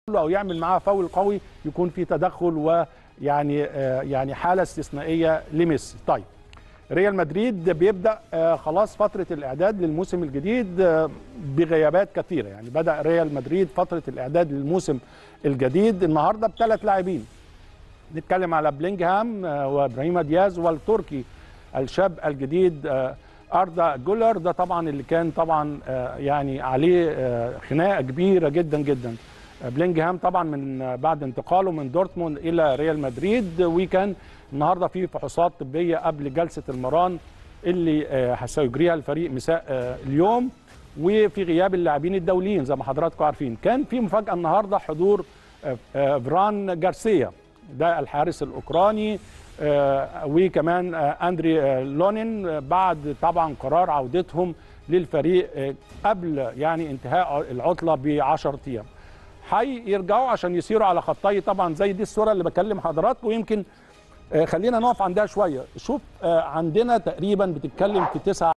او يعمل معاه فاول قوي يكون في تدخل ويعني آه، يعني حاله استثنائيه لميسي طيب ريال مدريد بيبدا آه، خلاص فتره الاعداد للموسم الجديد آه، بغيابات كثيره يعني بدا ريال مدريد فتره الاعداد للموسم الجديد النهارده بثلاث لاعبين نتكلم على بلينجهام آه، وابراهيم دياز والتركي الشاب الجديد آه، اردا جولر ده طبعا اللي كان طبعا آه، يعني عليه آه، خناقه كبيره جدا جدا آه، بلينجهام طبعا من آه، بعد انتقاله من دورتموند الى ريال مدريد وكان النهارده في فحوصات طبيه قبل جلسه المران اللي آه، سيجريها الفريق مساء آه، اليوم وفي غياب اللاعبين الدوليين زي ما حضراتكم عارفين كان في مفاجاه النهارده حضور آه، آه، فران جارسيا ده الحارس الاوكراني آه، وكمان آه، اندري آه، لونين آه، بعد طبعا قرار عودتهم للفريق آه، قبل يعني انتهاء العطله ب 10 ايام هيرجعوا عشان يسيروا على خطي طبعا زي دي الصوره اللي بكلم حضراتكم ويمكن آه، خلينا نقف عندها شويه شوف آه، عندنا تقريبا بتتكلم في تسعة